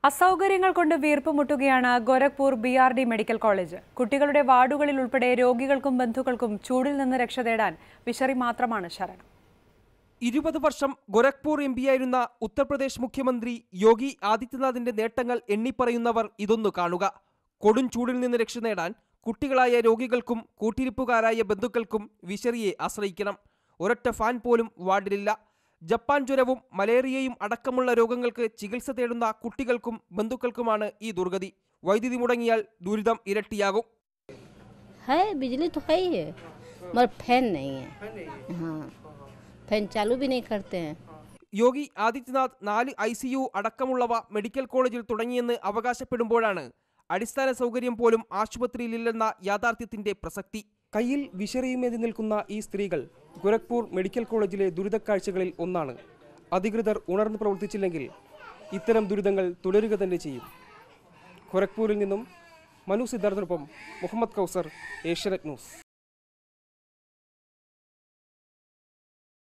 അസൗകര്യങ്ങൾ കൊണ്ട് വീർപ്പുമുട്ടുകയാണ് Gorakhpur B R D medical college കുട്ടികളുടെ വാർഡുകളിൽ ഉൾപ്പെടെ രോഗികൾക്കും ബന്ധുക്കൾക്കും ചൂടിൽ നിന്ന് രക്ഷ തേടാൻ വിശറി മാത്രമാണ് ശരണം ഇരുപത് വർഷം ഗോരഖ്പൂർ എം പിയായിരുന്ന ഉത്തർപ്രദേശ് മുഖ്യമന്ത്രി യോഗി ആദിത്യനാഥിന്റെ നേട്ടങ്ങൾ എണ്ണിപ്പറയുന്നവർ ഇതൊന്നു കാണുക കൊടും ചൂടിൽ നിന്ന് രക്ഷ നേടാൻ കുട്ടികളായ രോഗികൾക്കും കൂട്ടിരിപ്പുകാരായ ബന്ധുക്കൾക്കും വിശറിയെ ആശ്രയിക്കണം ഒരൊറ്റ ഫാൻ പോലും വാർഡിലില്ല ജപ്പാൻ ജ്വരവും മലേറിയയും അടക്കമുള്ള രോഗങ്ങൾക്ക് ചികിത്സ തേടുന്ന കുട്ടികൾക്കും ബന്ധുക്കൾക്കുമാണ് ഈ ദുർഗതി വൈദ്യുതി മുടങ്ങിയാൽ ദുരിതം ഇരട്ടിയാകും है बिजली तो है ही है मगर फैन नहीं है हाँ फैन चालू भी नहीं करते हैं യോഗി ആദിത്യനാഥ് നാല് ഐ സി യു അടക്കമുള്ളവ മെഡിക്കൽ കോളേജിൽ തുടങ്ങിയെന്ന് അവകാശപ്പെടുമ്പോഴാണ് അടിസ്ഥാന സൗകര്യം പോലും ആശുപത്രിയിലില്ലെന്ന യാഥാർത്ഥ്യത്തിന്റെ പ്രസക്തി കയ്യിൽ വിശറിയുമേന്തി നിൽക്കുന്ന ഈ സ്ത്രീകൾ ഗോരഖ്പൂർ മെഡിക്കൽ കോളേജിലെ ദുരിതക്കാഴ്ചകളിൽ ഒന്നാണ് അധികൃതർ ഉണർന്നു പ്രവർത്തിച്ചില്ലെങ്കിൽ ഇത്തരം ദുരിതങ്ങൾ തുടരുക തന്നെ ചെയ്യും ഗോരഖ്പൂരിൽ നിന്നും മനു സിദ്ധാർത്ഥനൊപ്പം മുഹമ്മദ് കൗസർ ഏഷ്യനെറ്റ് ന്യൂസ്